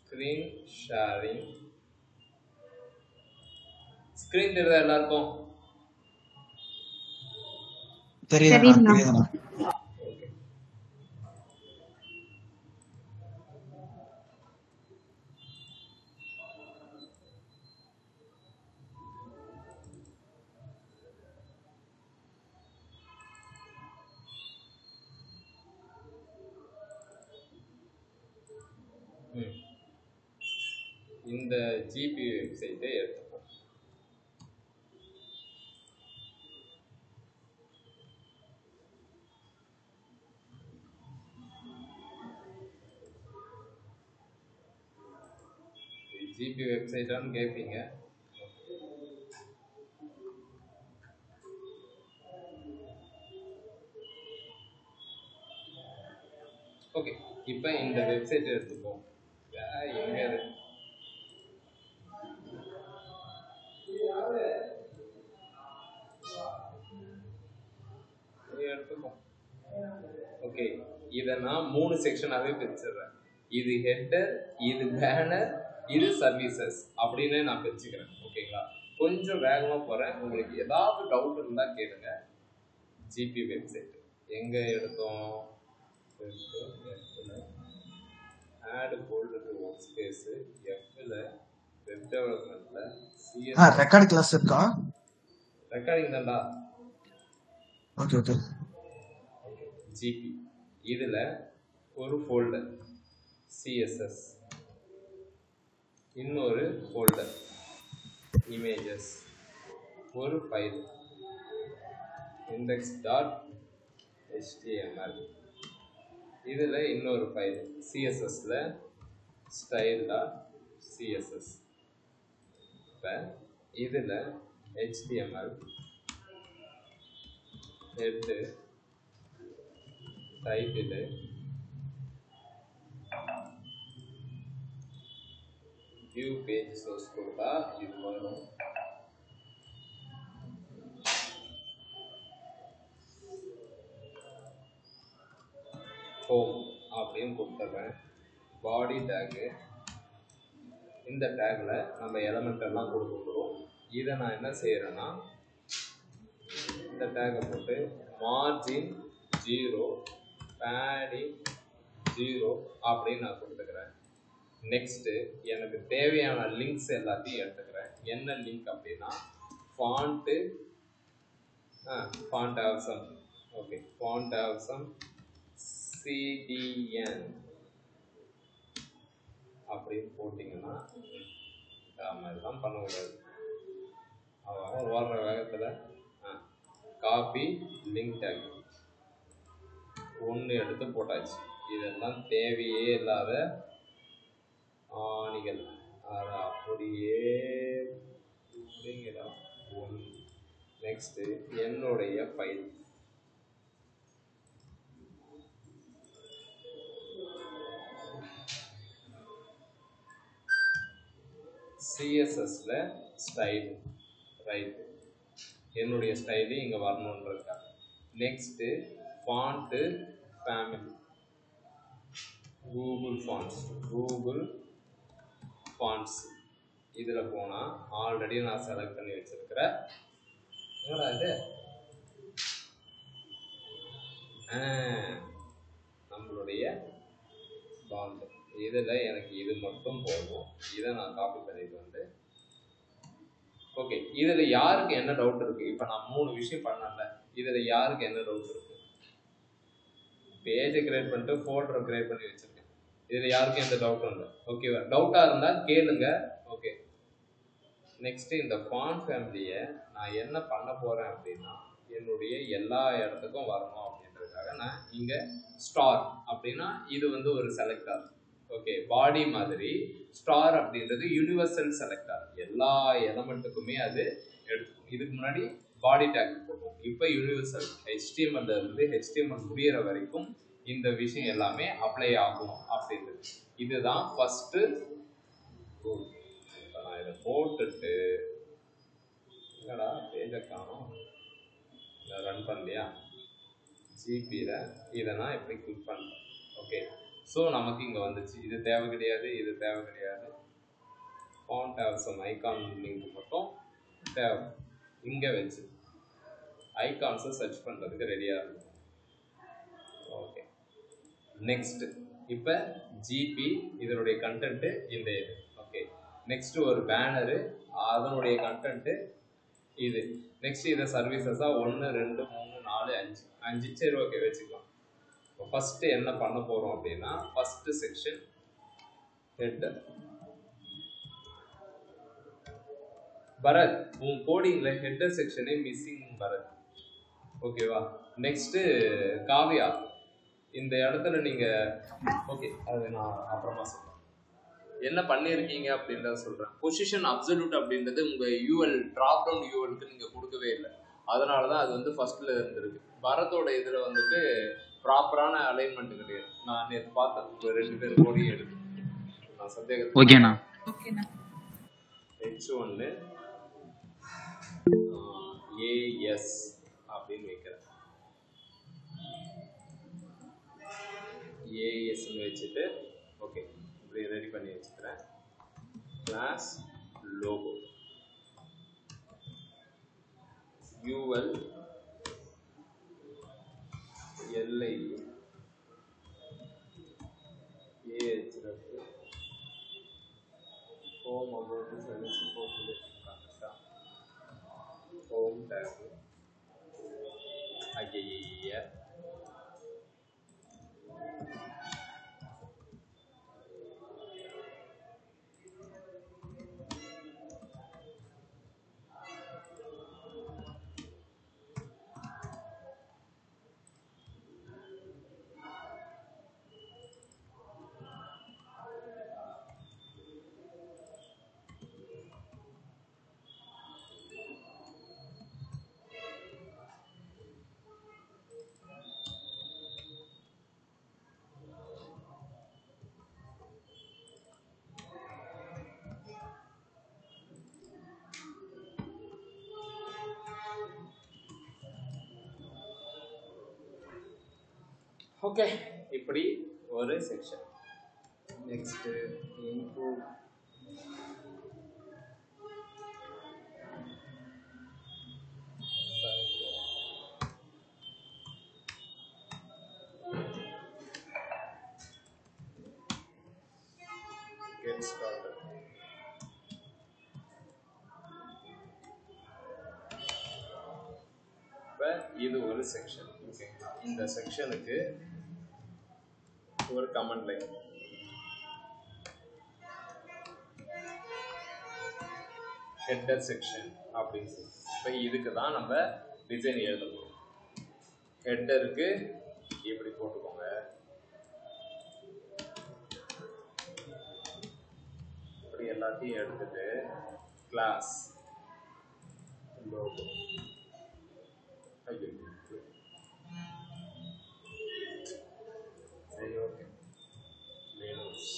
Screen sharing screen தெரியுதா எல்லாருக்கும் தெரியுதுண்ணா தெரியுதுண்ணா. தெரியுதுண்ணா okay ம். இந்த ஜிபி வெப்சைட்டை எடுத்துப்போம் ஜிபி வெப்சைட்டான்னு கேட்பீங்க ஓகே இப்போ இந்த வெப்சைட் எடுத்துப்போம் வே- எங்க இது இது எடுத்துப்போம் ஓகே இதை நான் மூணு செக்ஷனாகவே பிரிச்சிடுறேன் இது ஹெட்டர் இது பேனர் இது சர்வீசஸ் அப்படின்னு நான் பிரிச்சுக்கிறேன் ஓகேங்களா கொஞ்சம் வேகமாக போகிறேன் உங்களுக்கு ஏதாவது டவுட் இருந்தால் கேளுங்க ஜிபி வெப்சைட் எங்கே எடுத்தோம் add folder to workspace எஃப்ல வெப் டெவலப்மெண்ட்டில் ஆ சிஎஸ் ரெக்கார்ட் கிளாஸ் இருக்கா ரெக்கார்டிங் தான்டா ஓகே ஓகே ஜிபி இதில் ஒரு ஃபோல்டர் சிஎஸ்எஸ் இன்னொரு ஃபோல்டர் இமேஜஸ் ஒரு ஃபைல் இண்டெக்ஸ் டாட் ஹெச்டிஎம்எல் இதில் இன்னொரு ஃபைல் சிஎஸ்எஸ்ல ஸ்டைல் டாட் சிஎஸ்எஸ் இப்போ இதில் HTML head title view page source கொடுத்தா இது வரும் ஹோம் அப்படின்னு கொடுத்துட்றேன் பாடி டேகு இந்த டேக்கில் நம்ம எலமெண்ட் எல்லாம் கொடுத்துருக்குறோம் இதை நான் என்ன செய்கிறேன்னா இந்த டேக்கை போட்டு மார்ஜின் ஜீரோ பேடிங் ஜீரோ அப்படின்னு நான் கொடுத்துக்கிறேன் நெக்ஸ்ட்டு எனக்கு தேவையான லிங்க்ஸ் எல்லாத்தையும் எடுத்துக்கிறேன் என்ன லிங்க் அப்படின்னா ஃபாண்ட்டு ஆ font awesome okay font awesome CDN அப்படின்னு போட்டிங்கன்னா இந்த மாதிரிலாம் பண்ண முடியாது அவன் ஓடுற வேகத்தில் ஆ காப்பி லிங்க் டேக் ஒன்று எடுத்து போட்டாச்சு இதெல்லாம் தேவையே இல்லாத ஆணிகள் அதை அப்படியே அப்படிங்கிறோம் ஒன்று நெக்ஸ்ட்டு என்னுடைய ஃபைல் சிஎஸ்எஸ்ல ஸ்டைல் ரைட் என்னுடைய ஸ்டைலு இங்கே வரணுன்றதுக்காக next font family Google fonts Google fonts இதில் போனால் ஆல்ரெடி நான் செலக்ட் பண்ணி வச்சிருக்கிற என்னடா இது ஆ, நம்மளுடைய பாண்ட் இதில் எனக்கு இது மட்டும் போதும் இதை நான் காப்பி பண்ணிட்டு வந்து ஓகே இதில் யாருக்கு என்ன டவுட் இருக்கு இப்போ நான் மூணு விஷயம் பண்ணல இதில் யாருக்கு என்ன டவுட் இருக்கு பேஜை கிரியேட் பண்ணிட்டு ஃபோல்டரை கிரியேட் பண்ணி வச்சிருக்கேன் இதில் யாருக்கும் எந்த டவுட்டும் இல்லை ஓகேவா டவுட்டாக இருந்தால் கேளுங்க ஓகே நெக்ஸ்ட் இந்த ஃபான் ஃபேமிலியை நான் என்ன பண்ண போகிறேன் அப்படின்னா என்னுடைய எல்லா இடத்துக்கும் வரணும் அப்படின்றதுக்காக நான் இங்கே ஸ்டார் அப்படின்னா இது வந்து ஒரு செலக்டார் ஓகே பாடி மாதிரி ஸ்டார் அப்படின்றது யூனிவர்சல் செலக்டார் எல்லா எலமெண்ட்டுக்குமே அது எடுத்துக்கும் இதுக்கு முன்னாடி பாடி டேக் போட்டோம் இப்போ யூனிவர்சல் ஹெச்டிஎம்எல்ல இருந்து ஹெச்டிஎம்எல் முடியிற வரைக்கும் இந்த விஷயம் எல்லாமே அப்ளை ஆகும் அப்படின்றது இதுதான் ஃபஸ்ட்டு ரூல் இப்போ நான் இதை போட்டுட்டு என்னடா பேஜை காணும் இதை ரன் பண்ணலையா ஜிபியில் இதை நான் இப்படி கிளிக் பண்ணுறேன் ஓகே ஸோ நமக்கு இங்கே வந்துச்சு இது தேவை கிடையாது இது தேவை கிடையாது font have some icon link மட்டும் தேவை இங்கே வச்சு ஐகான்ஸை சர்ச் பண்ணுறதுக்கு ரெடியாக இருக்கும் ஓகே நெக்ஸ்ட் இப்போ ஜிபி இதனுடைய கண்டென்ட்டு இந்த இது ஓகே நெக்ஸ்ட் ஒரு பேனரு அதனுடைய கண்டென்ட்டு இது நெக்ஸ்ட் இதை சர்வீசஸாக ஒன்று ரெண்டு மூணு நாலு அஞ்சு அஞ்சு சரி ஓகே வச்சுக்கலாம் இப்போ ஃபஸ்ட்டு என்ன பண்ண போகிறோம் அப்படின்னா ஃபஸ்ட்டு செக்ஷன் ஹெட்டர் பரத் உன் கோடிங்கில் ஹெட்டர் செக்ஷனே மிஸ்ஸிங் பரத் ஓகேவா நெக்ஸ்ட்டு காவியா இந்த இடத்துல நீங்கள் ஓகே அது நான் அப்புறமா சொல்கிறேன் என்ன பண்ணியிருக்கீங்க அப்படின்றத சொல்கிறேன் பொசிஷன் அப்சல்யூட் அப்படின்றது உங்கள் யூஎல் ட்ராப் டவுன் யூஎலுக்கு நீங்கள் கொடுக்கவே இல்லை அதனால தான் அது வந்து ஃபர்ஸ்ட்ல இருந்திருக்கு பரத்தோட இதில் வந்துட்டு ப்ராப்பரான அலைன்மெண்ட் கிடையாது நான் நேற்று பார்த்தேன் உங்க ரெண்டு பேரும் கோடியும் எடுத்து நான் சந்தேகத்தில் ஓகேண்ணா ஓகேண்ணா ஹெச் ஒன்று ஏஎஸ் அப்படின்னு வைக்கிறேன் ஏஎஸ்ன்னு வச்சுட்டு ஓகே இப்படி ரெடி பண்ணி வச்சுக்கிறேன் class logo UL LI AHF home about the service population கரெக்டா home tab ஐய ஓகே இப்படி ஒரு section next input get started இப்போ இது ஒரு செக்ஷன் ஓகேங்களா இந்த செக்ஷனுக்கு ஒரு கமெண்ட் லைன் ஹெட்டர் செக்ஷன் அப்படின்னு சொல்லி இப்போ இதுக்கு தான் நம்ம டிசைன் எழுத போகிறோம் ஹெட்டருக்கு இப்படி போட்டுக்கோங்க இப்படி எல்லாத்தையும் எடுத்துட்டு கிளாஸ் லோகோ ஐயோ சரி okay menus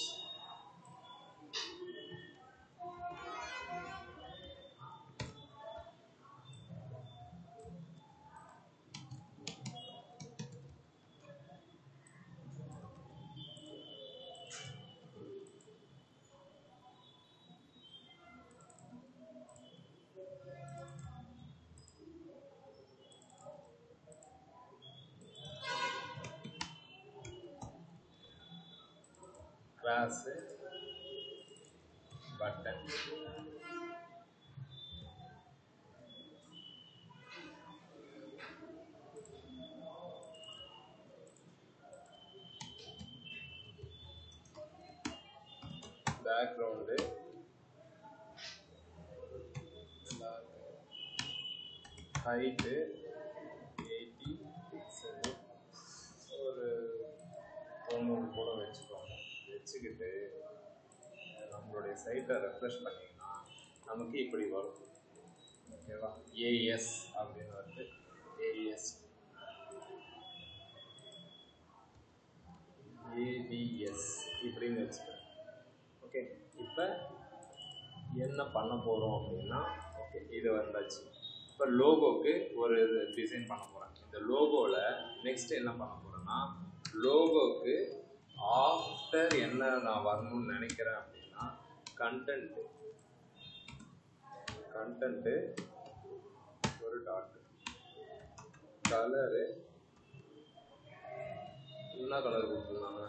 class button background height eighty pixel ஒரு தொண்ணூறு கூட வச்சுக்கோங்க வச்சுக்கிட்டு நம்மளுடைய சைட்டை ரெஃப்ரெஷ் பண்ணிங்கன்னா நமக்கு இப்படி வரும் ஓகேவா ஏஎஸ் அப்படின்னு வந்து ஏஎஸ் ஏடிஎஸ் இப்படின்னு வச்சுக்கிறேன் ஓகே இப்போ என்ன பண்ண போகிறோம் அப்படின்னா ஓகே இது வந்தாச்சு இப்போ லோகோக்கு ஒரு டிசைன் பண்ண போகிறேன் இந்த லோகோவில் நெக்ஸ்ட் என்ன பண்ண போகிறேன்னா லோகோக்கு ஆஃப் வரணும்னு நினைக்கிறேன் அப்படின்னா கண்டென்ட் கண்டென்ட்டு ஒரு டாட் கலரு என்ன கலர் கொடுத்துருந்தாங்க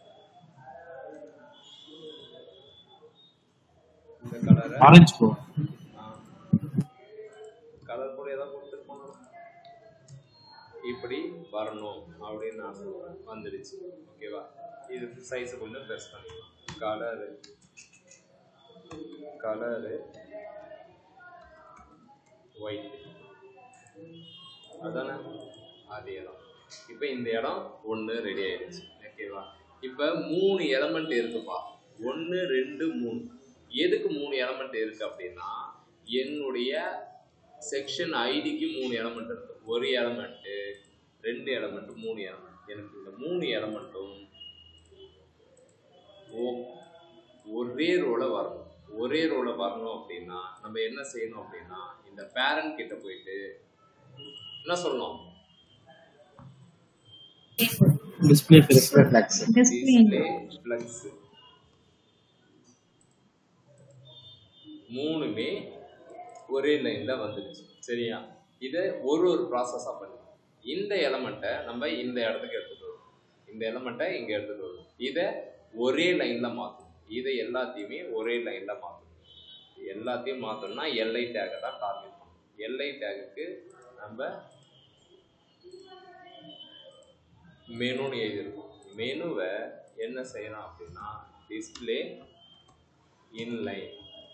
இந்த கலரை ஆரஞ்சு ப்ரோ கலர் கூட ஏதாவது கொடுத்துருப்போம் இப்படி வரணும் அப்படின்னு நான் சொல்கிறேன் வந்துடுச்சு ஓகேவா இது சைஸை கொஞ்சம் ப்ரெஸ் பண்ணிக்கலாம் கலரு கலரு ஒயிட் அதானே அதே தான் இப்போ இந்த இடம் ஒன்று ரெடி ஆயிடுச்சு ஓகேவா இப்போ மூணு எலமெண்ட் இருக்குப்பா ஒன்று ரெண்டு மூணு எதுக்கு மூணு எலமெண்ட் இருக்கு அப்படின்னா என்னுடைய செக்ஷன் ஐடிக்கு மூணு எலமெண்ட் இருக்கு ஒரு எலமெண்ட்டு ரெண்டு எலமெண்ட் மூணு எலமெண்ட் எனக்கு இந்த மூணு எலமெண்ட்டும் ஒரே ரோல வரணும் ஒரே ரோல வரணும் அப்படின்னா நம்ம என்ன செய்யணும் அப்படின்னா இந்த பேரண்ட் கிட்ட போயிட்டு என்ன சொல்லணும் display display flex display flex மூணுமே ஒரே லைன்ல வந்துடுச்சு சரியா இதை ஒரு ஒரு ப்ராசஸாக பண்ணி இந்த எலமெண்ட்டை நம்ம இந்த இடத்துக்கு எடுத்துட்டு வரும் இந்த எலமெண்ட்டை இங்கே எடுத்துட்டு வரும் இதை ஒரே லைன்ல மாற்றணும் இதை எல்லாத்தையுமே ஒரே லைன்ல மாற்றணும் எல்லாத்தையும் மாற்றணும்னா எல்ஐ டேகை தான் டார்கெட் பண்ணணும் எல்ஐ டேகுக்கு நம்ம மெனுன்னு எழுதியிருக்கோம் மெனுவை என்ன செய்யலாம் அப்படின்னா டிஸ்பிளே இன்லைன்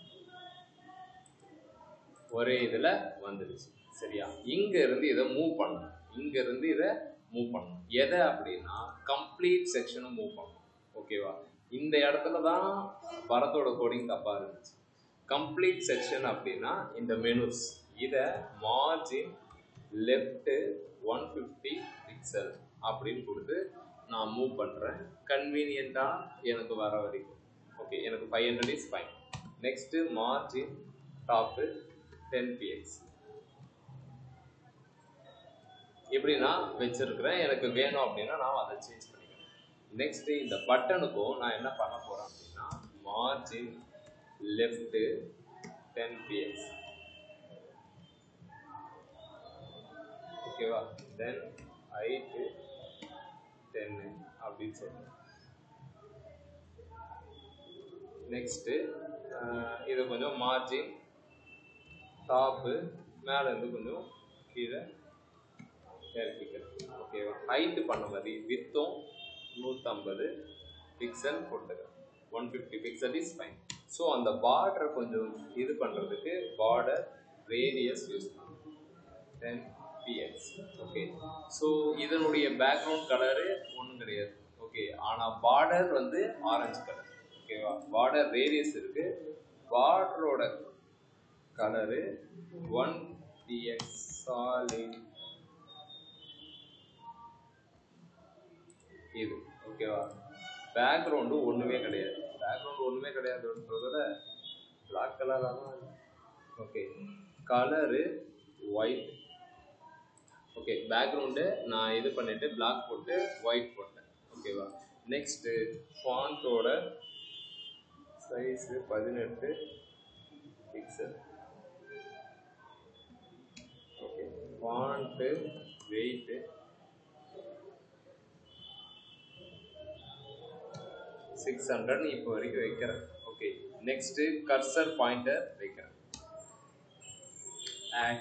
ஒரே இதில் வந்துடுச்சு சரியா இங்க இருந்து இதை மூவ் பண்ணணும் இங்க இருந்து இதை மூவ் பண்ணணும் எதை அப்படின்னா கம்ப்ளீட் செக்ஷனை மூவ் பண்ணணும் ஓகேவா இந்த இடத்துல தான் பரத்தோட கோடிங் தப்பா இருந்துச்சு கம்ப்ளீட் செக்ஷன் அப்படின்னா இந்த மெனுஸ் இதை margin left one fifty pixel அப்படின்னு கொடுத்து நான் மூவ் பண்ணுறேன் கன்வீனியண்ட்டாக எனக்கு வர வரைக்கும் ஓகே எனக்கு five hundred is fine next margin top ten PX இப்படி நான் வச்சிருக்கிறேன் எனக்கு வேணும் அப்படின்னா நான் அதை சேஞ்ச் பண்ணிக்கிறேன் நெக்ஸ்ட் இந்த பட்டனுக்கும் நான் என்ன பண்ண போறேன் அப்படின்னா மார்ஜின் லெஃப்ட் டென் பிஎக்ஸ் ஓகேவா தென் ஹைட்டு டென்னு அப்படின்னு சொல்றேன் நெக்ஸ்ட்டு இது கொஞ்சம் மார்ஜின் டாப்பு மேலே இருந்து கொஞ்சம் கீழே இறக்கிக்கிறேன் ஓகேவா ஹைட்டு பண்ண மாதிரி வித்தும் நூற்றம்பது பிக்சல் போட்டுக்கிறேன் one fifty pixel is fine so அந்த பார்டரை கொஞ்சம் இது பண்ணுறதுக்கு பார்டர் ரேடியஸ் யூஸ் பண்ணணும் டென் பிஎக்ஸ் ஓகே ஸோ இதனுடைய பேக்ரவுண்ட் கலரு ஒன்றும் கிடையாது ஓகே ஆனால் பார்டர் வந்து ஆரஞ்சு கலர் ஓகேவா பார்டர் ரேடியஸ் இருக்கு பார்டரோட கலரு ஒன் பிஎக்ஸ் சாலிட் இது ஓகேவா பேக்ரவுண்டு ஒன்றுமே கிடையாது பேக்ரவுண்ட் ஒன்றுமே கிடையாதுன்றத பிளாக் கலராக தான் okay colour white okay background நான் இது பண்ணிட்டு பிளாக் போட்டு ஒயிட் போட்டேன் ஓகேவா நெக்ஸ்ட்டு ஃபாண்ட்டோட சைஸு பதினெட்டு pixel okay font weight six hundred இப்போ வரைக்கும் வைக்கிறேன் ஓகே நெக்ஸ்ட்டு கர்சர் பாயிண்டர் வைக்கிறேன் ஆட்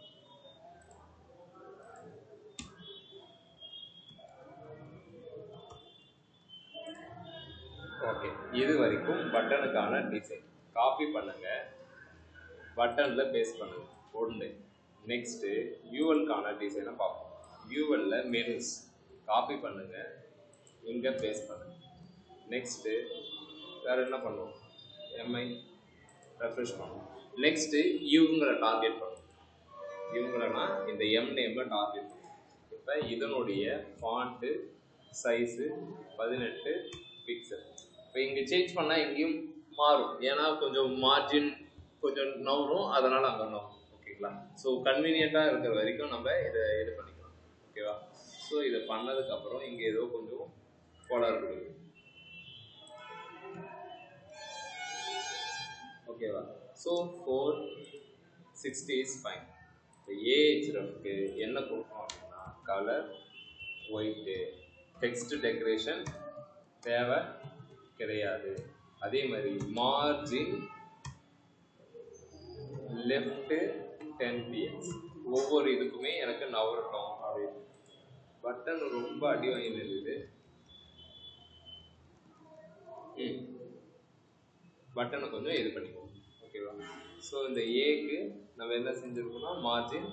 ஓகே இது வரைக்கும் பட்டனுக்கான டிசைன் காப்பி பண்ணுங்க பட்டனில் பேஸ்ட் பண்ணுங்க ஒன்று நெக்ஸ்ட்டு யூஎல்கான டிசைனை பார்ப்போம் யூஎல்ல மெனுஸ் காப்பி பண்ணுங்க இங்கே பேஸ்ட் பண்ணுங்க நெக்ஸ்ட்டு வேறு என்ன பண்ணுவோம் எம்ஐ ரெஃப்ரெஷ் பண்ணுவோம் நெக்ஸ்ட்டு இவங்களை டார்கெட் பண்ணுவோம் இவங்களனா இந்த எம் நேமை டார்கெட் பண்ணுவோம் இப்போ இதனுடைய ஃபாண்ட்டு சைஸு பதினெட்டு பிக்சல் இப்போ இங்கே சேஞ்ச் பண்ணால் இங்கேயும் மாறும் ஏன்னா கொஞ்சம் மார்ஜின் கொஞ்சம் நவரும் அதனால் அங்கே நவரும் ஓகேங்களா ஸோ கன்வீனியண்ட்டாக இருக்கிற வரைக்கும் நம்ம இதை இது பண்ணிக்கலாம் ஓகேவா ஸோ இதை பண்ணதுக்கப்புறம் இங்கே ஏதோ கொஞ்சம் கோளாறு கொடுக்குது so four sixty is fine இந்த ஏஹெச்எஃப்க்கு என்ன கொடுக்கணும் அப்படின்னா கலர் ஒயிட்டு டெக்ஸ்ட் டெக்கரேஷன் தேவை கிடையாது அதே மாதிரி மார்ஜின் லெஃப்ட்டு டென் பிஎக்ஸ் ஒவ்வொரு இதுக்குமே எனக்கு நவரட்டும் அப்படின்னு பட்டன் ரொம்ப அடி வாங்கி நிறுது ம் பட்டனை கொஞ்சம் இது பண்ணிக்கோ ஓகேவா ஸோ இந்த ஏக்கு நம்ம என்ன செஞ்சுருக்கோம்னா மார்ஜின்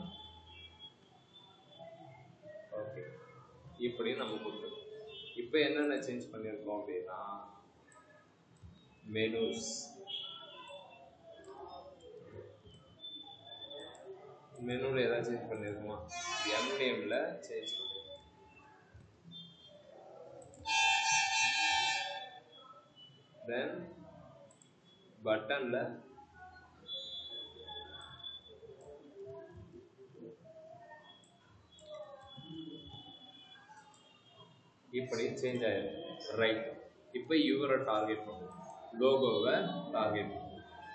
ஓகே இப்படி நம்ம கொடுத்துருக்கோம் இப்போ என்னென்ன சேஞ்ச் பண்ணியிருக்கோம் அப்படின்னா மெனூஸ் மெனுவில் ஏதாவது சேஞ்ச் பண்ணியிருக்குமா எம் நேமில் சேஞ்ச் பண்ணியிருக்கோம் தென் பட்டனில் இப்படி சேஞ்ச் ஆயிடும் ரைட் இப்போ இவரை டார்கெட் பண்ணுவோம் லோகோவை டார்கெட் பண்ணுவோம்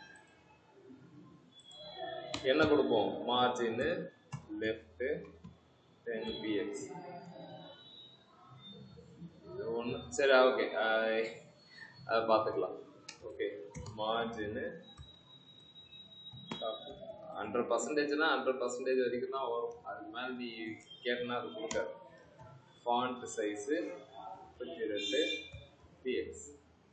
என்ன கொடுப்போம் மார்ஜின் லெஃப்ட்டு டென் பிஎக்ஸ் ஒன்று சரி ஓகே அதை பார்த்துக்கலாம் ஓகே மார்ஜின்னு ஹண்ட்ரட் பர்சன்டேஜ்னா ஹண்ட்ரட் பர்சன்டேஜ் வரைக்கும் தான் வரும் அதுக்கு மேலே நீ கேட்டனா அது கொடுக்காது ஃபாண்ட் சைஸு முப்பத்தி ரெண்டு பிஎக்ஸ்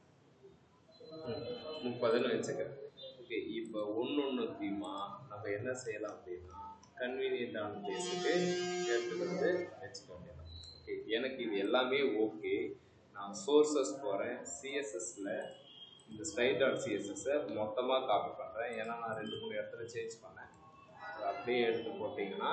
முப்பதுன்னு வச்சுக்கிறேன் ஓகே இப்போ ஒன்று ஒன்றுத்தையுமா நம்ம என்ன செய்யலாம் அப்படின்னா கன்வீனியன்டான பிளேஸுக்கு எடுத்துகிட்டு வந்து வச்சுக்க வேண்டியதான் ஓகே எனக்கு இது எல்லாமே ஓகே நான் சோர்சஸ் போகிறேன் சிஎஸ்எஸ்ல இந்த ஸ்ட்ரைட் டாட் சிஎஸ்எஸ்ஸை மொத்தமாக காப்பி பண்ணுறேன் ஏன்னா நான் ரெண்டு மூணு இடத்துல சேஞ்ச் பண்ணேன் அதை அப்படியே எடுத்து போட்டிங்கன்னா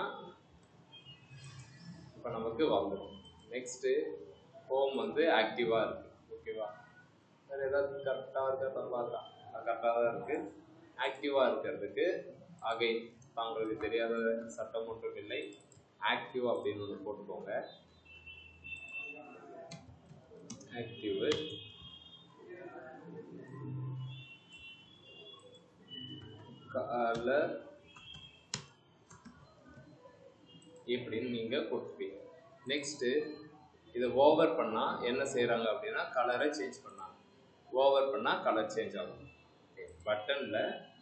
இப்போ நமக்கு வந்துடும் நெக்ஸ்ட்டு ஹோம் வந்து ஆக்டிவாக இருக்குது ஓகேவா வேறு ஏதாவது கரெக்டாக இருக்கிறத பார்த்தா கரெக்டாக தான் இருக்குது ஆக்டிவாக இருக்கிறதுக்கு அகைன் தாங்களுக்கு தெரியாத சட்டம் ஒன்றும் இல்லை ஆக்டிவ் அப்படின்னு ஒன்று போட்டுக்கோங்க ஆக்டிவ் கலர் இப்படின்னு நீங்கள் கொடுத்துப்பீங்க நெக்ஸ்ட்டு இதை ஓவர் பண்ணால் என்ன செய்கிறாங்க அப்படின்னா கலரை சேஞ்ச் பண்ணாங்க ஓவர் பண்ணால் கலர் சேஞ்ச் ஆகும் பட்டனில்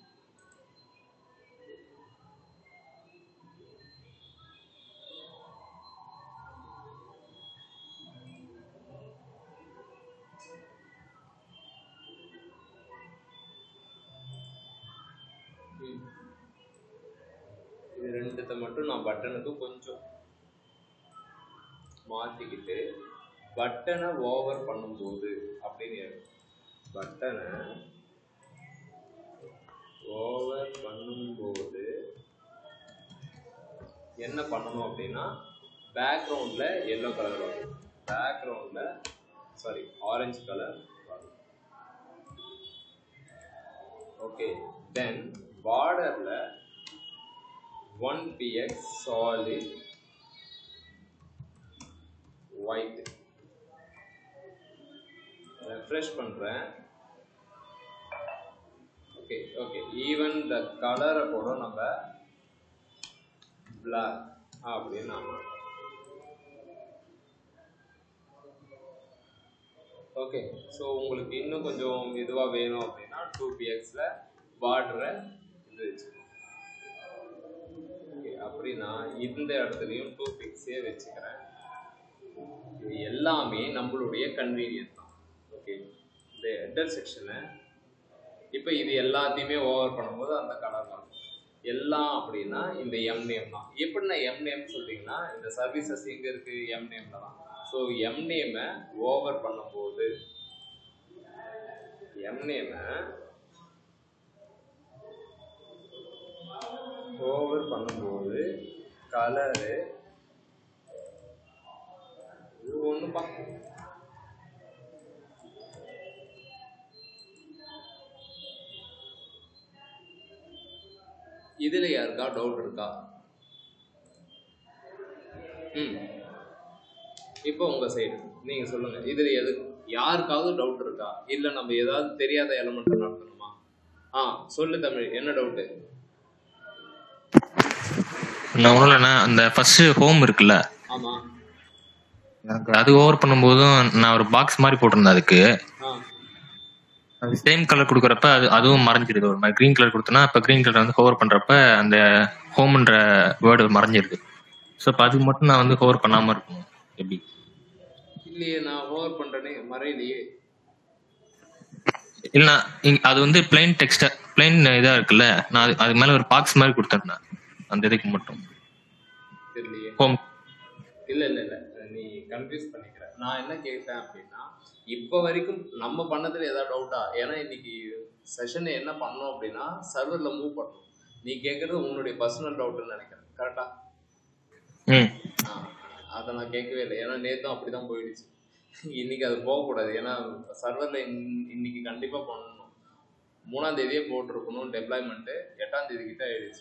இது ரெண்டுத்தை மட்டும் நான் பட்டனுக்கு கொஞ்சம் மாற்றிக்கிட்டு பட்டனை ஓவர் பண்ணும்போது அப்படின்னு எழுதும் பட்டனை ஓவர் பண்ணும்போது என்ன பண்ணணும் அப்படின்னா பேக்ரவுண்டில் எல்லோ கலர் வரும் பேக்ரவுண்டில் சாரி ஆரஞ்சு கலர் வரும் ஓகே தென் பார்டரில் one PX solid white refresh பண்ணுறேன் ஓகே ஓகே ஈவன் த கலரை கூட நம்ம பிளாக் அப்படின்னு நான் ஓகே ஸோ உங்களுக்கு இன்னும் கொஞ்சம் இதுவாக வேணும் அப்படின்னா டூ பிஎக்ஸில் பார்டரை இது வச்சுக்கணும் ஓகே அப்படின்னா இந்த இடத்துலையும் டூ பிக்ஸே வச்சுக்கிறேன் இது எல்லாமே நம்மளுடைய கன்வீனியன்ட் தான் ஓகே இந்த ஹெட்டர் செக்ஷனை இப்போ இது எல்லாத்தையுமே ஓவர் பண்ணும்போது அந்த கலர் வரும் எல்லாம் அப்படின்னா இந்த எம் நேம் தான் எப்படி நான் எம் நேம் சொல்லிட்டீங்கன்னா இந்த சர்வீசஸ் எங்கே இருக்குது எம் நேமில் தான் ஸோ எம் நேமை ஓவர் பண்ணும்போது எம் நேமை ஓவர் பண்ணும்போது கலரு இது ஒன்றுப்பா இதில் யாருக்கா டவுட் இருக்கா ம் இப்போ உங்கள் சைடு நீங்கள் சொல்லுங்கள் இதில் எது யாருக்காவது டவுட் இருக்கா இல்லை நம்ம ஏதாவது தெரியாத எலமெண்ட் நடத்தணுமா ஆ சொல்லு தமிழ் என்ன டவுட்டு நான் ஒன்றும் இல்லைண்ணா அந்த ஃபர்ஸ்ட் ஹோம் இருக்குல்ல ஆமா எனக்கு அது ஓவர் பண்ணும்போதும் நான் ஒரு பாக்ஸ் மாதிரி போட்டிருந்தேன் அதுக்கு ஆ அது சேம் கலர் கொடுக்குறப்ப அது அதுவும் மறைஞ்சிருது ஒரு மாதிரி க்ரீன் கலர் கொடுத்தனா இப்போ க்ரீன் கலர் வந்து ஹோவர் பண்றப்ப அந்த ஹோம்ன்ற வேர்டு மறைஞ்சிருது ஸோ இப்போ அதுக்கு மட்டும் நான் வந்து ஹோவர் பண்ணாம இருக்கணும் எப்படி இல்லையே நான் ஓவர் பண்றேனே மறையிலையே இல்ல இங்க- அது வந்து பிளைன் டெக்ஸ்ட் பிளைன் இதா இருக்குல்ல நான் அது அது மேல ஒரு பாக்ஸ் மாதிரி கொடுத்துருந்தேன் அந்த இதுக்கு மட்டும் தெரியலையே ஹோம் இல்ல இல்ல இல்ல நீ கன்ஃபியூஸ் பண்ணிக்கிற நான் என்ன கேட்டேன் அப்படின்னா இப்போ வரைக்கும் நம்ம பண்ணதுல ஏதாவது டவுட்டா ஏன்னா இன்னைக்கு செஷன் என்ன பண்ணோம் அப்படின்னா சர்வர்ல மூவ் பண்ணணும் நீ கேட்கறது உன்னுடைய பர்சனல் டவுட்னு நினைக்கிறேன் கரெக்டா ம் அதை நான் கேட்கவே இல்லை ஏன்னா நேத்தும் அப்படிதான் போயிடுச்சு இன்னைக்கு அது போகக்கூடாது ஏன்னா சர்வர்ல இன்னைக்கு கண்டிப்பா பண்ணணும் மூணாம் தேதியே போட்டிருக்கணும் டெப்ளாய்மெண்ட் எட்டாம் தேதி கிட்ட ஆயிடுச்சு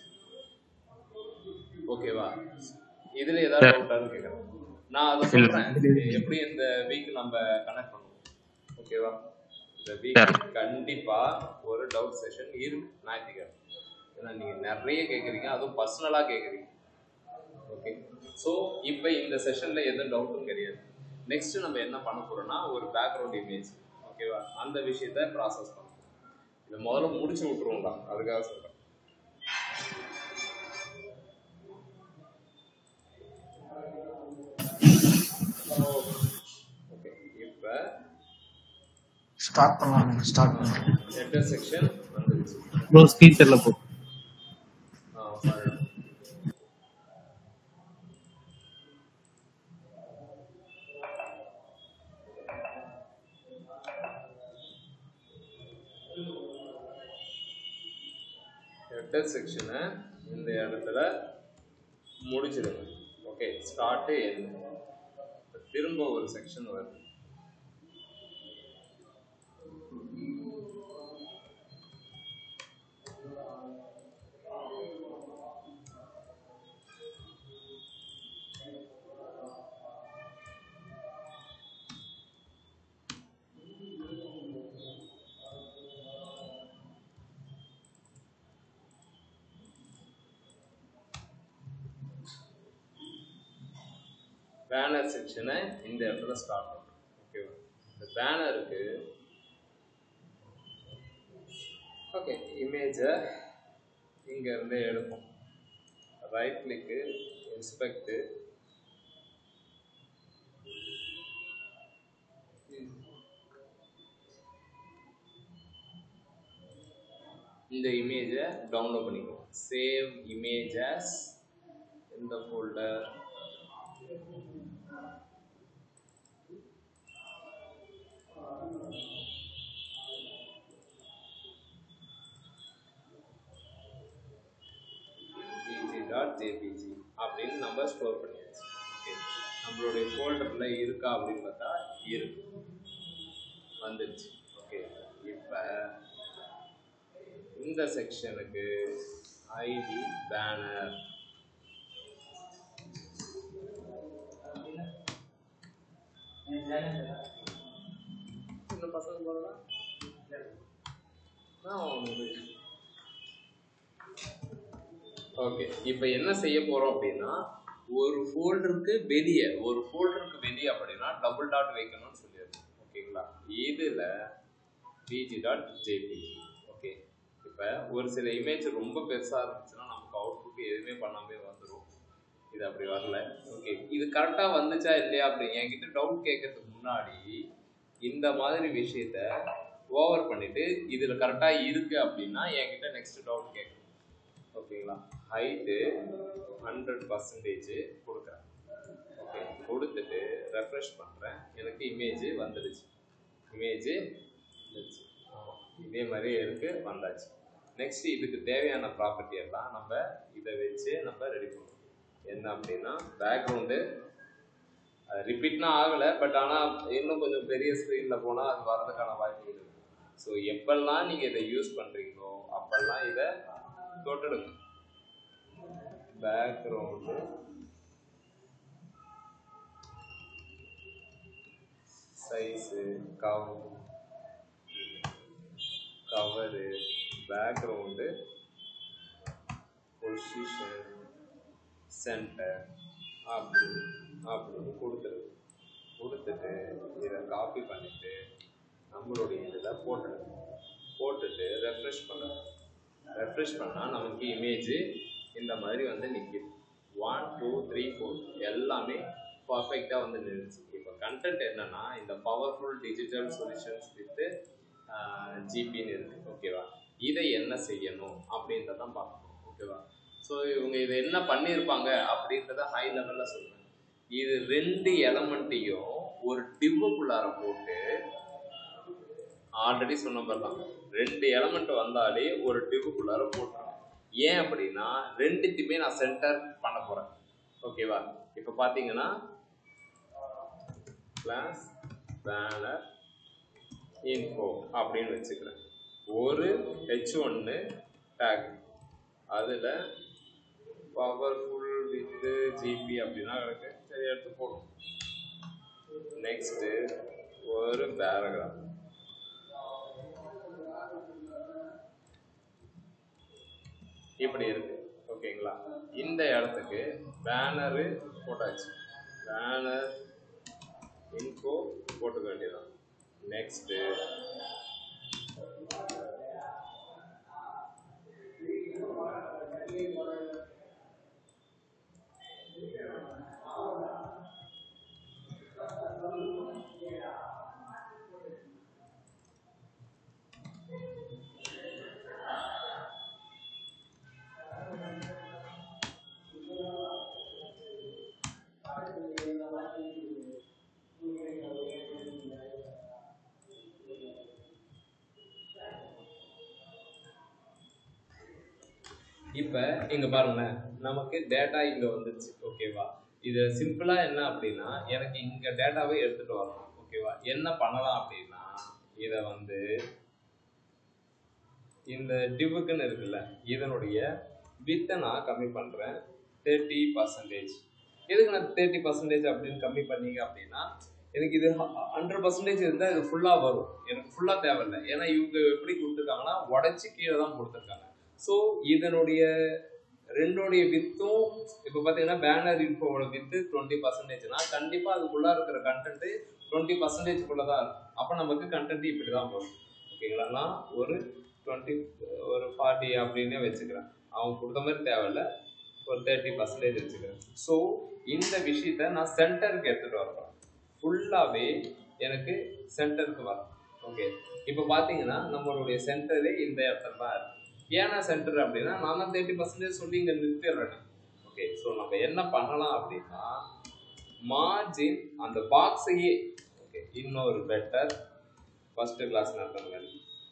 ஓகேவா இதுல ஏதாவது டவுட்டான்னு கேட்கறேன் நான் அதை சொல்றேன் எப்படி இந்த வீக் நம்ம கனெக்ட் பண்ணுவோம் ஓகேவா இந்த வீக் சரி. கண்டிப்பா ஒரு டவுட் செஷன் இருக்கு ஞாயிற்றுக்கிழமை ஏன்னா நீங்க நிறைய கேக்குறீங்க அதுவும் பர்சனலா கேக்குறீங்க ஓகே ஸோ இப்போ இந்த செஷன்ல எந்த டவுட்டும் கிடையாது நெக்ஸ்ட் நம்ம என்ன பண்ண போறோம்னா ஒரு பேக்ரவுண்ட் இமேஜ் ஓகேவா அந்த விஷயத்த ப்ராசஸ் பண்ண போறோம் இதை முதல்ல முடிச்சு விட்டுருவோம்டா அதுக்காக சொல்றேன் ஓகே இப்போ ஸ்டார்ட் பண்ணலாம் ஸ்டார்ட் பண்ணலாம் ஹெட்டர் செக்ஷன் வந்துருச்சு ப்ரோ ஸ்க்ரீன் தெரியல போ ஆ sorry. ஹெட்டர் செக்ஷனை இந்த இடத்துல முடிச்சிடுங்க ஓகே ஸ்டார்ட்டு எண்ட் திரும்ப ஒரு செக்ஷன் வருது பேனர் செக்ஷனை இந்த இடத்துல ஸ்டார்ட் பண்ணுறோம் ஓகேவா இந்த பேனருக்கு ஓகே இமேஜை இங்க இருந்து எடுப்போம் ரைட் கிளிக்கு இன்ஸ்பெக்ட் இந்த இமேஜை டவுன்லோட் பண்ணிக்குவோம் சேவ் இமேஜஸ் இந்த ஃபோல்டர் jpg அப்படின்னு நம்ம ஸ்டோர் பண்ணியாச்சு ஓகே நம்மளுடைய ஃபோல்டரில் இருக்கா அப்படின்னு பார்த்தா இருக்கு வந்துருச்சு ஓகே இப்போ இந்த செக்ஷனுக்கு ஐடி பேனர் இந்த பசங்க போதெல்லாம் ஓகே இப்போ என்ன செய்ய போறோம் அப்படின்னா ஒரு ஃபோல்டருக்கு வெளியே ஒரு ஃபோல்டருக்கு வெளியே அப்படின்னா டபுள் டாட் வைக்கணும்னு சொல்லியிருக்கோம் ஓகேங்களா இதுல பிஜி டாட் ஜேபி ஓகே இப்போ ஒரு சில இமேஜ் ரொம்ப பெருசா இருந்துச்சுன்னா நமக்கு அவுட்புட் எதுவுமே பண்ணாமே வந்துடும் இது அப்படி வரல ஓகே இது கரெக்டா வந்துச்சா இல்லையா அப்படி என்கிட்ட டவுட் கேட்கறதுக்கு முன்னாடி இந்த மாதிரி விஷயத்த ஓவர் பண்ணிட்டு இதுல கரெக்டா இருக்கு அப்படின்னா என்கிட்ட நெக்ஸ்ட் டவுட் கேட்கணும் ஓகேங்களா ஹைட்டு ஹண்ட்ரட் பர்சன்டேஜ் கொடுக்குறேன் ஓகே கொடுத்துட்டு ரெஃப்ரெஷ் பண்ணுறேன் எனக்கு இமேஜ் வந்துடுச்சு இமேஜ் வந்துடுச்சு ஆமா. இதே மாதிரி இருக்கு வந்தாச்சு நெக்ஸ்ட் இதுக்கு தேவையான ப்ராப்பர்ட்டி எல்லாம் நம்ம இதை வச்சு நம்ம ரெடி பண்ணுவோம் என்ன அப்படின்னா பேக்ரவுண்டு ரிப்பீட்னா ஆகலை பட் ஆனால் இன்னும் கொஞ்சம் பெரிய ஸ்க்ரீனில் போனால் அது வரதுக்கான வாய்ப்பு இருக்கு ஸோ எப்பெல்லாம் நீங்கள் இதை யூஸ் பண்ணுறீங்களோ அப்பெல்லாம் இதை தொட்டுடுங்க பேக்ரவுண்டு சைஸு கவ் கவரு பேக்ரவுண்டு பொசிஷன் சென்டர் அப்படி அப்படின்னு கொடுத்துருது கொடுத்துட்டு இதை காப்பி பண்ணிட்டு நம்மளுடைய இதில் போட்டுடுது போட்டுட்டு ரெஃப்ரெஷ் பண்ணுறது ரெஃப்ரெஷ் பண்ணால் நமக்கு இமேஜ் இந்த மாதிரி வந்து நிற்கிது ஒன் டூ த்ரீ ஃபோர் எல்லாமே பர்ஃபெக்டாக வந்து நின்றுச்சு இப்போ கண்டென்ட் என்னன்னா இந்த பவர்ஃபுல் டிஜிட்டல் சொல்யூஷன்ஸ் வித்து ஜிபின்னு இருக்கு ஓகேவா இதை என்ன செய்யணும் அப்படின்றதான் பார்க்கணும் ஓகேவா ஸோ இவங்க இதை என்ன பண்ணியிருப்பாங்க அப்படின்றத ஹை லெவலில் சொல்கிறேன் இது ரெண்டு எலமெண்ட்டையும் ஒரு டிவ்வுக்குள்ளார போட்டு ஆல்ரெடி சொன்ன பாருலாம் ரெண்டு எலமெண்ட் வந்தாலே ஒரு டிவ்வுக்குள்ளார போட்டுருவேன் ஏன் அப்படின்னா ரெண்டுத்தையுமே நான் சென்டர் பண்ண போகிறேன் ஓகேவா இப்போ பார்த்தீங்கன்னா கிளாஸ் பேனர் இன்ஃபோ அப்படின்னு வச்சுக்கிறேன் ஒரு ஹெச் ஒன்று டேக் அதில் பவர்ஃபுல் வித்து ஜிபி அப்படின்னா கிடக்கு சரி எடுத்து போடும் நெக்ஸ்ட்டு ஒரு பேராகிராஃப் இப்படி இருக்கு ஓகேங்களா இந்த இடத்துக்கு பேனரு போட்டாச்சு பேனர் இன்ஃபோ போட்டுக்க வேண்டியதான் நெக்ஸ்ட்டு இப்போ இங்கே பாருங்களேன் நமக்கு டேட்டா இங்கே வந்துச்சு ஓகேவா இது சிம்பிளாக என்ன அப்படின்னா எனக்கு இங்கே டேட்டாவை எடுத்துகிட்டு வரணும் ஓகேவா என்ன பண்ணலாம் அப்படின்னா இதை வந்து இந்த டிவுக்குன்னு இருக்குல்ல இதனுடைய வித்தை நான் கம்மி பண்ணுறேன் தேர்ட்டி பர்சன்டேஜ் எதுக்கு நான் தேர்ட்டி பர்சன்டேஜ் அப்படின்னு கம்மி பண்ணீங்க அப்படின்னா எனக்கு இது ஹண்ட்ரட் பர்சன்டேஜ் இருந்தால் இது ஃபுல்லாக வரும் எனக்கு ஃபுல்லாக தேவையில்லை ஏன்னா இவங்க எப்படி கொடுத்துருக்காங்கன்னா உடச்சி கீழே தான் கொடுத்துருக்காங்க ஸோ இதனுடைய ரெண்டோடைய வித்தும் இப்போ பார்த்தீங்கன்னா பேனர் இன்ஃபோவோட வித்து டுவெண்ட்டி பர்சன்டேஜ்னா கண்டிப்பாக அதுக்குள்ளே இருக்கிற கண்டென்ட்டு டுவெண்ட்டி பர்சன்டேஜ்குள்ளே தான் இருக்கும் அப்போ நமக்கு கண்டென்ட் இப்படி தான் வரும் ஓகேங்களா நான் ஒரு டுவெண்ட்டி ஒரு ஃபார்ட்டி அப்படின்னே வச்சுக்கிறேன் அவங்க கொடுத்த மாதிரி தேவையில்ல ஒரு தேர்ட்டி பர்சன்டேஜ் வச்சுக்கிறேன் ஸோ இந்த விஷயத்த நான் சென்டருக்கு எடுத்துகிட்டு வரேன் ஃபுல்லாகவே எனக்கு சென்டருக்கு வரும் ஓகே இப்போ பார்த்தீங்கன்னா நம்மளுடைய சென்டரே இந்த இடத்துல தான் இருக்கு ஏன்னா சென்டர் அப்படின்னா நான் தான் தேர்ட்டி பர்சன்டேஜ் சொல்லி இங்கே நிறுத்திடுறேன் ஓகே ஸோ நம்ம என்ன பண்ணலாம் அப்படின்னா மார்ஜின் அந்த பாக்ஸையே ஓகே இன்னொரு பெட்டர் ஃபஸ்ட்டு கிளாஸ் நடத்துற மாதிரி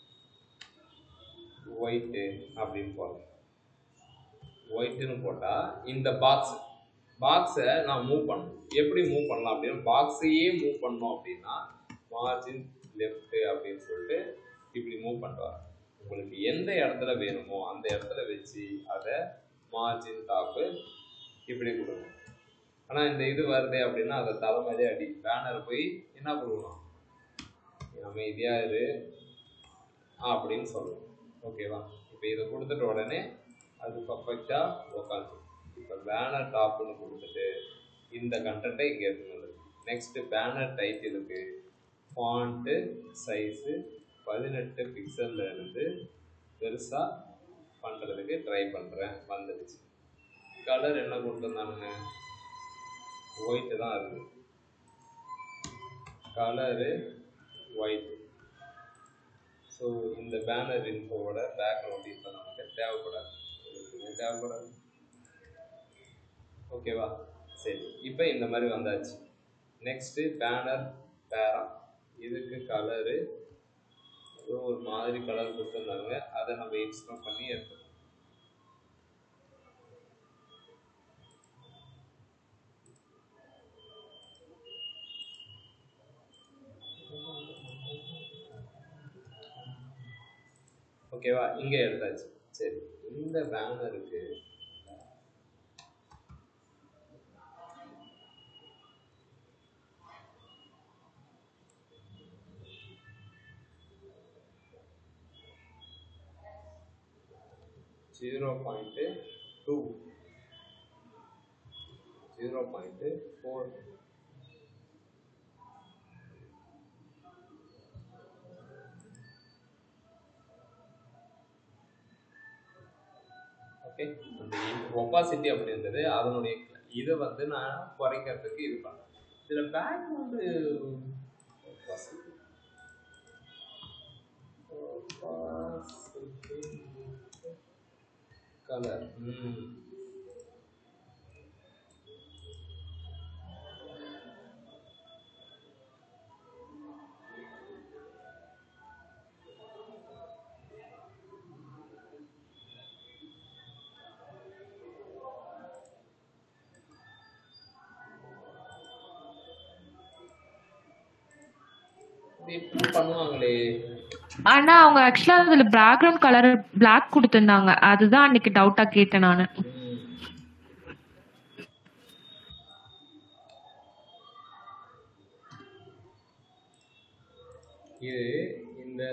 ஒயிட்டு அப்படின்னு போடுறேன் ஒயிட்டுன்னு போட்டால் இந்த பாக்ஸ் பாக்ஸை நான் மூவ் பண்ணணும் எப்படி மூவ் பண்ணலாம் அப்படின்னா பாக்ஸையே மூவ் பண்ணோம் அப்படின்னா மார்ஜின் லெஃப்ட் அப்படின்னு சொல்லிட்டு இப்படி மூவ் பண்ணிட்டு வரேன் உங்களுக்கு எந்த இடத்துல வேணுமோ அந்த இடத்துல வச்சு அதை மார்ஜின் டாப்பு இப்படி கொடுங்க ஆனால் இந்த இது வருது அப்படின்னா அதை தலைமையிலே அடி பேனர் போய் என்ன கொடுக்கணும் அமைதியாக இரு அப்படின்னு சொல்லணும் ஓகேவா இப்போ இதை கொடுத்துட்ட உடனே அது பர்ஃபெக்டாக உட்காந்து இப்போ பேனர் டாப்னு கொடுத்துட்டு இந்த கண்டென்ட்டை இங்கே எடுத்துன்னு நெக்ஸ்ட்டு பேனர் டைட்டிலுக்கு ஃபாண்ட்டு சைஸு பதினெட்டு பிக்சல்ல இருந்து பெருசாக பண்ணுறதுக்கு ட்ரை பண்ணுறேன் வந்துடுச்சு கலர் என்ன கொடுத்துருந்தானுங்க ஒயிட்டு தான் இருக்குது கலரு ஒயிட்டு ஸோ இந்த பேனர் இன்ஃபோவோட பேக்ரவுண்ட் இப்போ நமக்கு தேவைப்படாது எதுக்குமே தேவைப்படாது ஓகேவா சரி இப்போ இந்த மாதிரி வந்தாச்சு நெக்ஸ்ட்டு பேனர் பேரா இதுக்கு கலரு ஏதோ ஒரு மாதிரி கலர் கொடுத்துருந்தாங்க அதை நம்ம இன்ஸ்டால் பண்ணி எடுத்துக்கணும் ஓகேவா இங்கே எடுத்தாச்சு சரி இந்த பேனருக்கு zero point two zero point four okay அந்த ஒப்பாசிட்டி அப்படின்றது அதனுடைய இதை வந்து நான் குறைக்கிறதுக்கு இது பண்ணேன் இதில் பேக்ரவுண்டு கலர் ம் இது இப்படி பண்ணுவாங்களே ஆனா அவங்க ஆக்சுவலா அதுல பேக்ரவுண்ட் கலர் Black கொடுத்திருந்தாங்க அதுதான் அன்னைக்கு டவுட்டா கேட்டேன் நானு ம். இது இந்த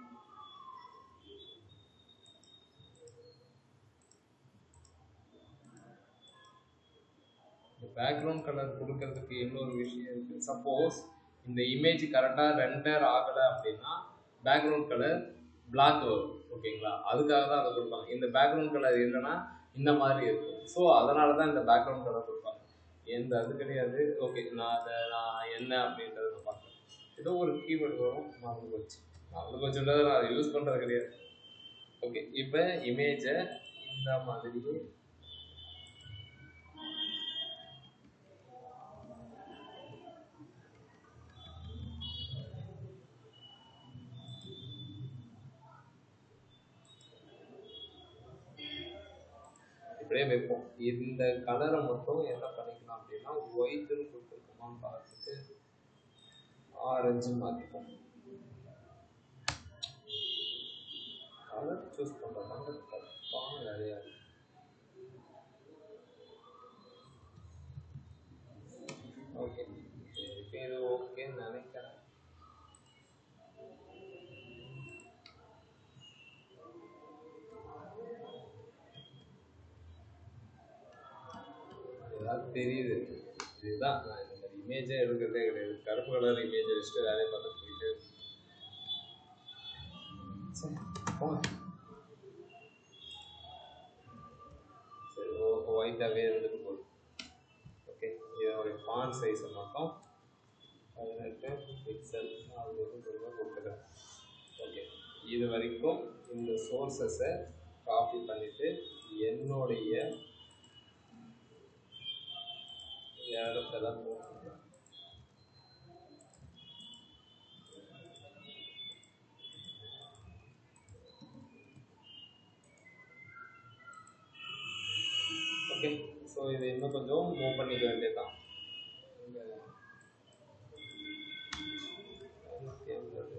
பேக்ரவுண்ட் கலர் கொடுக்கறதுக்கு இன்னொரு விஷயம் இருக்கு சப்போஸ் இந்த இமேஜ் கரெக்டாக ரெண்டர் ஆகலை அப்படின்னா பேக்ரவுண்ட் கலர் Black வரும் ஓகேங்களா அதுக்காக தான் அதை கொடுப்பாங்க இந்த பேக்ரவுண்ட் கலர் இல்லைன்னா இந்த மாதிரி இருக்கும் ஸோ அதனால தான் இந்த பேக்ரவுண்ட் கலர் கொடுப்பாங்க எந்த அது கிடையாது ஓகே நான் அதை நான் என்ன அப்படின்றத நான் பார்க்குறேன் ஏதோ ஒரு கீவேர்டு வரும் மறந்து போச்சு மறந்து போச்சுன்றதை நான் யூஸ் பண்ணுறது கிடையாது ஓகே இப்போ இமேஜை இந்த மாதிரி இப்படியே வைப்போம் இந்த கலரை மட்டும் என்ன பண்ணிக்கலாம் அப்படின்னா ஒயிட்டுன்னு கொடுத்துருக்கோமான்னு பார்த்துட்டு ஆரஞ்சு மாற்றிப்போம் கலர் சூஸ் பண்ணுறதாங்க தப்பான வேலையா இருக்கு ஓகே இப்போ இது ஓகேன்னு நினைக்கிறேன் இதெல்லாம் தெரியுது இதுதான் நான் இந்த மாதிரி இமேஜே எடுக்கிறதே கிடையாது கருப்பு கலர் இமேஜை வச்சுட்டு வேலையை பார்த்துட்டு போயிட்டு சரி, போங்க. சரி ஓ ஒயிட்டாகவே இருந்துட்டு போகுது ஓகே இதோடைய ஃபான் சைஸை மட்டும் பதினெட்டு பிக்சல் அப்படின்னு சொல்லி கொடுத்துக்கிறேன் ஓகே இது வரைக்கும் இந்த சோர்சஸை காப்பி பண்ணிவிட்டு என்னுடைய இடத்துல போட்டுக்கிறேன் ஓகே ஸோ இது இன்னும் கொஞ்சம் மூவ் பண்ணிக்க வேண்டியதுதான் இங்க ஐநூத்தி ஐம்பது.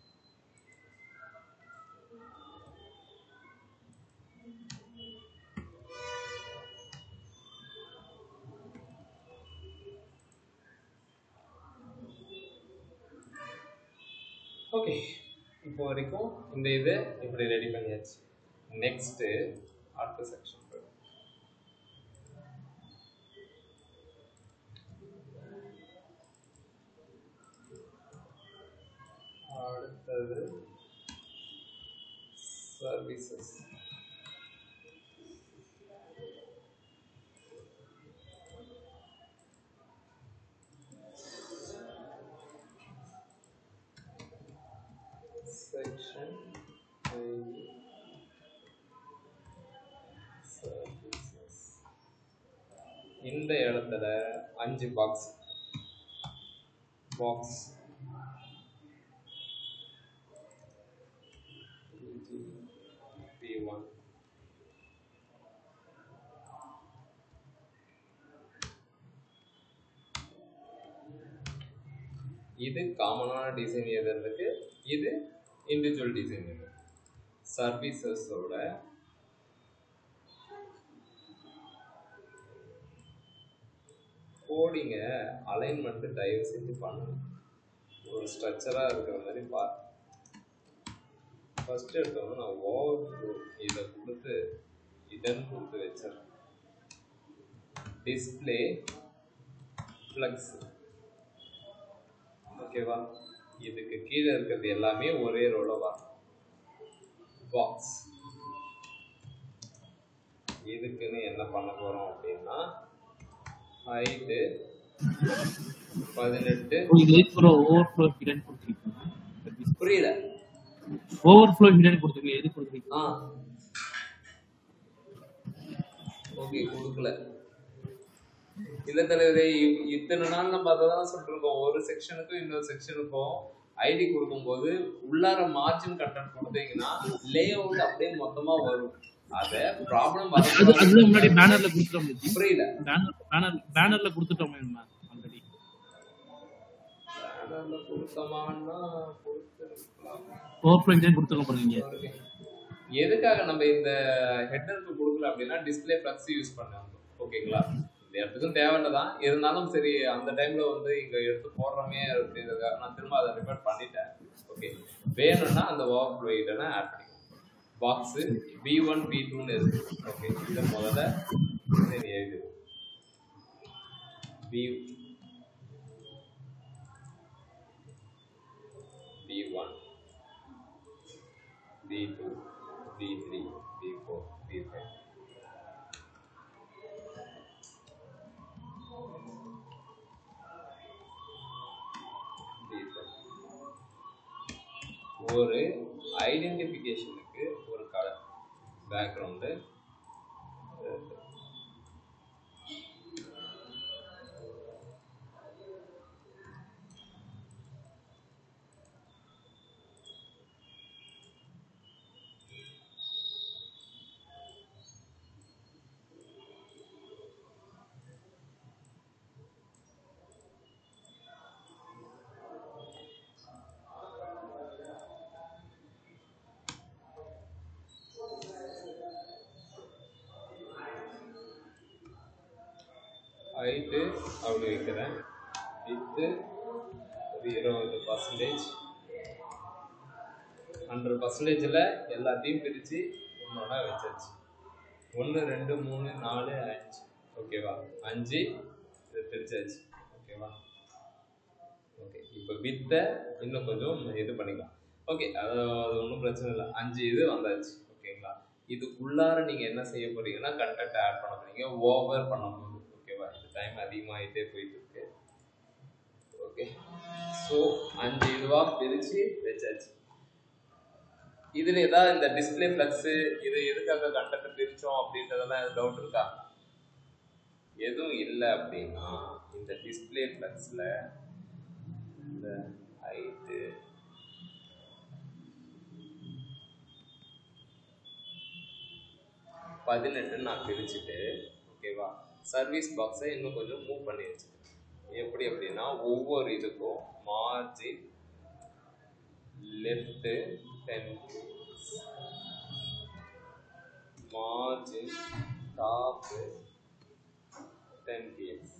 ஓகே இப்போ வரைக்கும் இந்த இது இப்படி ரெடி பண்ணியாச்சு நெக்ஸ்ட்டு அடுத்த செக்ஷன் அடுத்தது சர்வீசஸ் செக்ஷன் சர்வீசஸ் இந்த இடத்துல அஞ்சு பாக்ஸ் பாக்ஸ் P1 இது காமனான டிசைன் எது இருக்கு இது இண்டிவிஜுவல் டிசைன் இருக்கு சர்வீசஸோட கோடிங்க அலைன்மெண்ட் தயவு செஞ்சு பண்ணணும் ஒரு ஸ்ட்ரக்சராக இருக்கிற மாதிரி பாரு ஃபஸ்ட்டு எடுத்தோம்னா நான் ஓவர் இதை கொடுத்து இதன் கொடுத்து வச்சிடறேன் டிஸ்பிளே ஃப்ளக்ஸ் ஓகேவா இதுக்கு கீழே இருக்கிறது எல்லாமே ஒரே ரோல வரும் பாக்ஸ் இதுக்குன்னு என்ன பண்ண போறோம் அப்படின்னா ஹைட்டு பதினெட்டு ஓ, இது ப்ரோ ஓவர்ஃப்ளோ ஹிடன் கொடுத்துருக்கீங்க புரியல ஓவர்ஃப்ளோ ஹிடன் கொடுத்துருக்கீங்க எது கொடுத்துருக்கீங்க ஆ ஓகே கொடுக்கல இல்ல தலைவரே இ- இத்தனை நாள் நம்ம அதை தான் சொல்லிருக்கோம் ஒரு செக்ஷனுக்கும் இன்னொரு செக்ஷனுக்கும் ஐடி கொடுக்கும்போது உள்ளார மார்ஜின் கண்டென்ட் கொடுத்தீங்கன்னா லே அவுட் அப்படியே மொத்தமா வரும் அத ப்ராப்ளம் அது அதுதான் முன்னாடி பேனர்ல கொடுத்துட்டோம் ஜி புரியல பேனர் பேனர் பேனர்ல கொடுத்துட்டோமே நம்ம ஆல்ரெடி பேனர்ல கொடுத்தோமான்னா கொடுத்துருக்கலாம் ஓவர்ஃப்ளோ ஹிடன் கொடுத்துருக்கோம் பாருங்க Okay. எதுக்காக நம்ம இந்த ஹெட்டருக்கு கொடுக்கல அப்படின்னா டிஸ்ப்ளே ஃப்ளக்ஸ் யூஸ் பண்ணாங்க ஓகேங்களா இந்த இடத்துக்கும் தேவையில்ல தான் இருந்தாலும் சரி அந்த டைம்ல வந்து இங்க எடுத்து போடுறோமே அப்படின்றதுக்காக நான் திரும்ப அதை ரிப்பேர் பண்ணிட்டேன் ஓகே வேணும்னா அந்த ஓவர் ஃப்ளோ ஹீட்டனை ஆட் பண்ணிக்கலாம் பாக்ஸ் பி ஒன் பி டூன்னு இருக்கு ஓகே இதை முதல்ல சரி எழுது B B one B2, B3, B4, B5. B5. ஒரு ஐடென்டிஃபிகேஷனுக்கு ஒரு கலர் பேக்ரவுண்டு ஹைட்டு அப்படி வைக்கிறேன் வித்து ஒரு இருபது பர்சன்டேஜ் ஹண்ட்ரட் பர்சன்டேஜில் எல்லாத்தையும் பிரித்து ஒன்றோட வச்சாச்சு ஒன்று ரெண்டு மூணு நாலு அஞ்சு ஓகேவா அஞ்சு இது பிரிச்சாச்சு ஓகேவா ஓகே இப்போ வித்தை இன்னும் கொஞ்சம் இது பண்ணிக்கலாம் ஓகே அது அது ஒன்றும் பிரச்சனை இல்லை அஞ்சு இது வந்தாச்சு ஓகேங்களா இதுக்குள்ளார நீங்கள் என்ன செய்ய போறீங்கன்னா கண்டென்ட் ஆட் பண்ண போறீங்க ஓவர் பண்ணும்போது ஓகேவா இந்த டைம் அதிகமாகிட்டே போயிட்டு இருக்கு ஓகே ஸோ அஞ்சு இதுவாக பிரித்து வச்சாச்சு இதில் ஏதாவது இந்த டிஸ்பிளே ஃப்ளக்ஸு இது எதுக்காக கண்டென்ட் பிரித்தோம் அப்படின்றதெல்லாம் டவுட் இருக்கா எதுவும் இல்லை அப்படின்னா இந்த டிஸ்பிளே ஃப்ளக்ஸில் இந்த ஹைட்டு பதினெட்டு நான் பிரிச்சுட்டு ஓகேவா சர்வீஸ் பாக்ஸை இன்னும் கொஞ்சம் மூவ் பண்ணி வச்சுக்கேன் எப்படி அப்படின்னா ஒவ்வொரு இதுக்கும் margin left ten margin top ten PX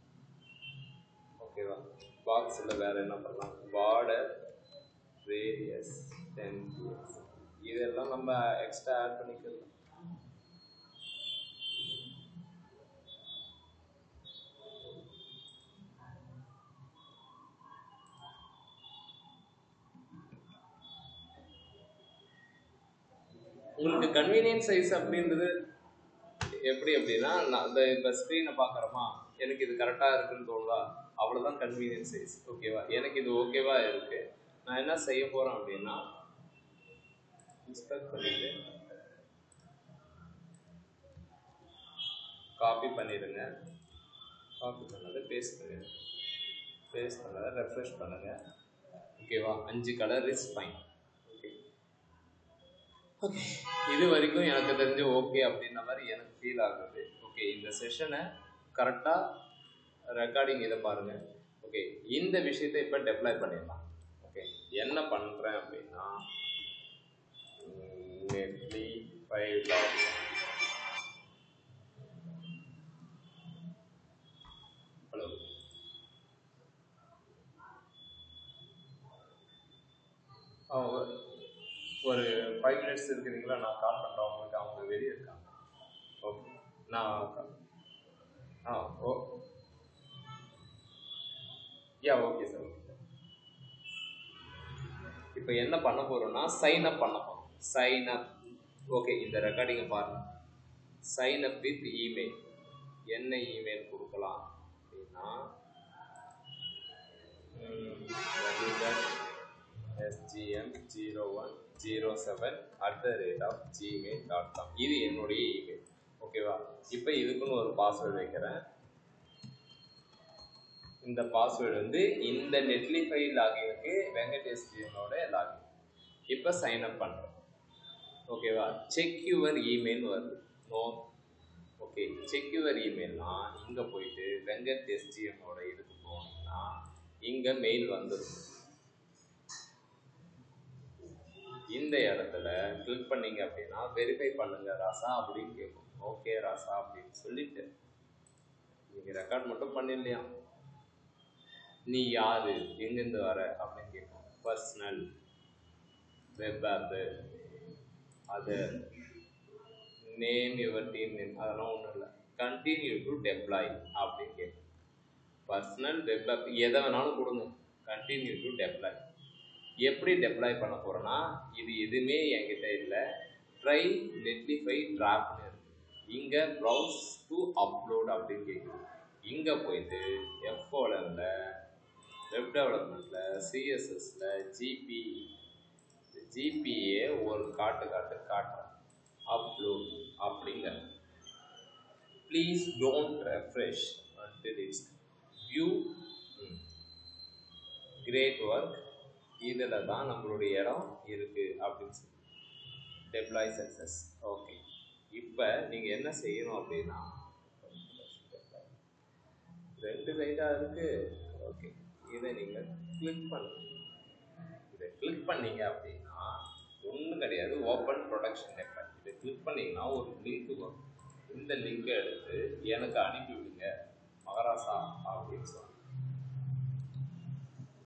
ஓகேவா பாக்ஸில் வேறு என்ன பண்ணலாம் பார்டர் ரேடியஸ் டென் பிஎஸ் இதெல்லாம் நம்ம எக்ஸ்ட்ரா ஆட் பண்ணிக்கலாம் உங்களுக்கு கன்வீனியன்ட் சைஸ் அப்படின்றது எப்படி அப்படின்னா நான் இந்த இந்த ஸ்க்ரீனை பார்க்குறோமா எனக்கு இது கரெக்டாக இருக்குன்னு தோணுதா அவ்வளோதான் கன்வீனியன்ட் சைஸ் ஓகேவா எனக்கு இது ஓகேவா இருக்கு நான் என்ன செய்ய போகிறேன் அப்படின்னா இன்ஸ்பெக்ட் பண்ணிட்டு காப்பி பண்ணிடுங்க காப்பி பண்ணதை பேஸ்ட் பண்ணிடுங்க பேஸ்ட் பண்ணதை ரெஃப்ரெஷ் பண்ணுங்க ஓகேவா அஞ்சு colour is fine okay okay இது வரைக்கும் எனக்கு தெரிஞ்சு ஓகே அப்படின்ற மாதிரி எனக்கு ஃபீல் ஆகுது ஓகே இந்த செஷனை கரெக்டாக ரெக்கார்டிங் இதை பாருங்கள் ஓகே இந்த விஷயத்தை இப்போ டெப்ளாய் பண்ணிடலாம் ஓகே என்ன பண்ணுறேன் அப்படின்னா நெட்லி ஃபைவ் டாட் ஹலோ ஒரு ஃபைவ் மினிட்ஸ் இருக்கிறீங்களா நான் கால் பண்ணுறேன் அவங்களுக்கு அவங்க வெளியே இருக்காங்க நான் ஆ oh yeah okay sir okay இப்போ என்ன பண்ண போறோம்னா சைன் அப் பண்ண போறோம் சைன் அப் ஓகே இந்த ரெக்கார்டிங்கை பாருங்க சைன் அப் வித் இமெயில் என்ன இமெயில் கொடுக்கலாம் அப்படின்னா SGM zero one zero seven at the rate of Gmail dot com இது என்னுடைய இமெயில் ஓகேவா இப்போ இதுக்குன்னு ஒரு பாஸ்வேர்டு வைக்கிறேன் இந்த பாஸ்வேர்டு வந்து இந்த நெட்லிஃபை லாகினுக்கு வெங்கடேஷ் ஜிஎனோட லாகின் இப்போ சைன் அப் பண்ணுறேன் ஓகேவா செக் யுவர் இமெயில் வருது நோ ஓகே செக் யுவர் இமெயில்னா இங்கே போயிட்டு வெங்கட் எஸ்ஜிஎம்மோட இதுக்கு போனீங்கன்னா இங்கே மெயில் வந்துடும் இந்த இடத்துல கிளிக் பண்ணீங்க அப்படின்னா வெரிஃபை பண்ணுங்க ராசா அப்படின்னு கேட்கும் ஓகே ராசா அப்படின்னு சொல்லிட்டு நீங்கள் ரெக்கார்ட் மட்டும் பண்ணிடலையா நீ யாரு எங்கேருந்து வர அப்படின்னு கேட்கும் பர்சனல் வெப் ஆப்பு அது நேம் யுவர் டீம் நேம் அதெல்லாம் ஒன்றும் இல்லை கண்டினியூ டு டெப்ளாய் அப்படின்னு கேட்கும் பர்சனல் வெப் ஆப் எதை வேணாலும் கொடுங்க கண்டினியூ டு டெப்ளாய் எப்படி டெப்ளாய் பண்ண போகிறேன்னா இது எதுவுமே என்கிட்ட இல்லை ட்ரை நெட்லிஃபை ட்ராப்னு இருக்கு இங்கே ப்ரௌஸ் டு அப்லோட் அப்படின்னு கேட்குது இங்கே போயிட்டு எஃப்ஓலனில் வெப் டெவலப்மெண்ட்டில் சிஎஸ்எஸில் ஜிபி ஜிபிஏ ஒரு காட்டு காட்டு காட்டுறேன் அப்லோட் அப்படிங்கிற please don't refresh until it's view great work இதில் தான் நம்மளுடைய இடம் இருக்குது அப்படின்னு சொல்லி டெப்ளாய் சக்ஸஸ் ஓகே இப்போ நீங்கள் என்ன செய்யணும் அப்படின்னா ரெண்டு லைட்டாக இருக்குது ஓகே இதை நீங்கள் கிளிக் பண்ணுங்க இதை கிளிக் பண்ணீங்க அப்படின்னா ஒன்றும் கிடையாது ஓப்பன் ப்ரொடக்ஷன் டெப்ளாய் இதை கிளிக் பண்ணீங்கன்னா ஒரு லிங்க் வரும் இந்த லிங்கை எடுத்து எனக்கு அனுப்பி விடுங்க மகாராசா அப்படின்னு சொன்னாங்க